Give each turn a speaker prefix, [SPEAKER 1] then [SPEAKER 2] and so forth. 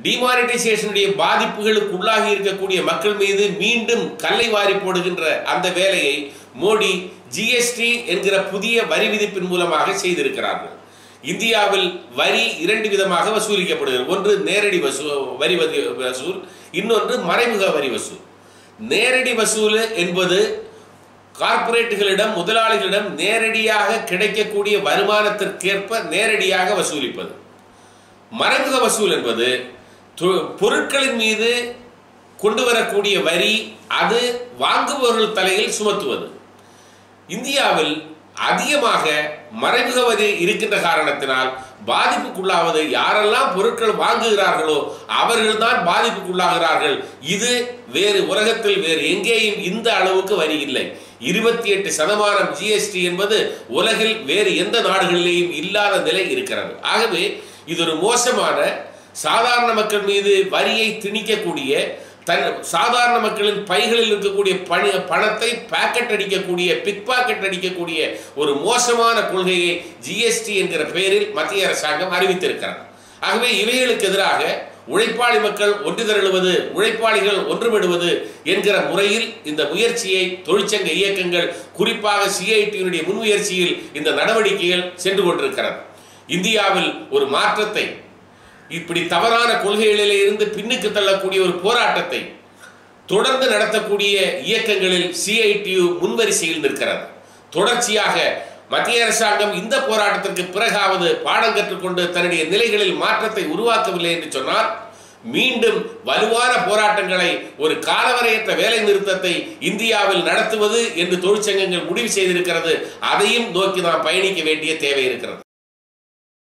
[SPEAKER 1] டிமானிட்டைசேஷனுடைய பாதிப்புகளுக்கு உள்ளாகி இருக்கக்கூடிய மக்கள் மீது மீண்டும் கல்லை வாரி போடுகின்ற அந்த வேலையை மோடி ஜிஎஸ்டி என்கிற புதிய வரி விதிப்பின் மூலமாக செய்திருக்கிறார்கள் இந்தியாவில் வரி இரண்டு விதமாக வசூலிக்கப்படுகிறது ஒன்று நேரடி வசூ வரி வதி- வசூல் இன்னொன்று மறைமுக வரி வசூல் நேரடி வசூல் என்பது கார்ப்பரேட்டுகளிடம் முதலாளிகளிடம் நேரடியாக கிடைக்கக்கூடிய வருமானத்திற்கேற்ப நேரடியாக வசூலிப்பது மறைமுக வசூல் என்பது தொ- பொருட்களின் மீது கொண்டு வரக்கூடிய வரி அது வாங்குபவர்கள் தலையில் சுமத்துவது இந்தியாவில் அதிகமாக மறைமுக வரி இருக்கின்ற காரணத்தினால் பாதிப்புக்குள்ளாவது யாரெல்லாம் பொருட்கள் வாங்குகிறார்களோ அவர்கள்தான் பாதிப்புக்குள்ளாகிறார்கள் இது வேறு உலகத்தில் வேறு எங்கேயும் இந்த அளவுக்கு வரி இல்லை இருபத்தி எட்டு சதமானம் ஜிஎஸ்டி என்பது உலகில் வேறு எந்த நாடுகளிலேயும் இல்லாத நிலை இருக்கிறது ஆகவே இது ஒரு மோசமான சாதாரண மக்கள் மீது வரியை திணிக்கக்கூடிய தன் சாதாரண மக்களின் பைகளில் இருக்கக்கூடிய பணி பணத்தை பாக்கெட் அடிக்கக்கூடிய பிக் பாக்கெட் அடிக்கக்கூடிய ஒரு மோசமான கொள்கையை ஜிஎஸ்டி என்கிற பெயரில் மத்திய அரசாங்கம் அறிவித்திருக்கிறது ஆகவே இவைகளுக்கு எதிராக உழைப்பாளி மக்கள் ஒன்று திரளுவது உழைப்பாளிகள் ஒன்றுபடுவது என்கிற முறையில் இந்த முயற்சியை தொழிற்சங்க இயக்கங்கள் குறிப்பாக சிஐடியினுடைய முன்முயற்சியில் இந்த நடவடிக்கைகள் சென்று கொண்டிருக்கிறது இந்தியாவில் ஒரு மாற்றத்தை இப்படி தவறான கொள்கைகளிலே இருந்து பின்னுக்கு தள்ளக்கூடிய ஒரு போராட்டத்தை தொடர்ந்து நடத்தக்கூடிய இயக்கங்களில் சிஐடியு முன்வரிசையில் நிற்கிறது தொடர்ச்சியாக மத்திய அரசாங்கம் இந்த போராட்டத்திற்கு பிறகாவது பாடம் கற்றுக்கொண்டு தன்னுடைய நிலைகளில் மாற்றத்தை உருவாக்கவில்லை என்று சொன்னால் மீண்டும் வலுவான போராட்டங்களை ஒரு காலவரையற்ற வேலை நிறுத்தத்தை இந்தியாவில் நடத்துவது என்று தொழிற்சங்கங்கள் முடிவு செய்திருக்கிறது அதையும் நோக்கி நாம் பயணிக்க வேண்டிய தேவை இருக்கிறது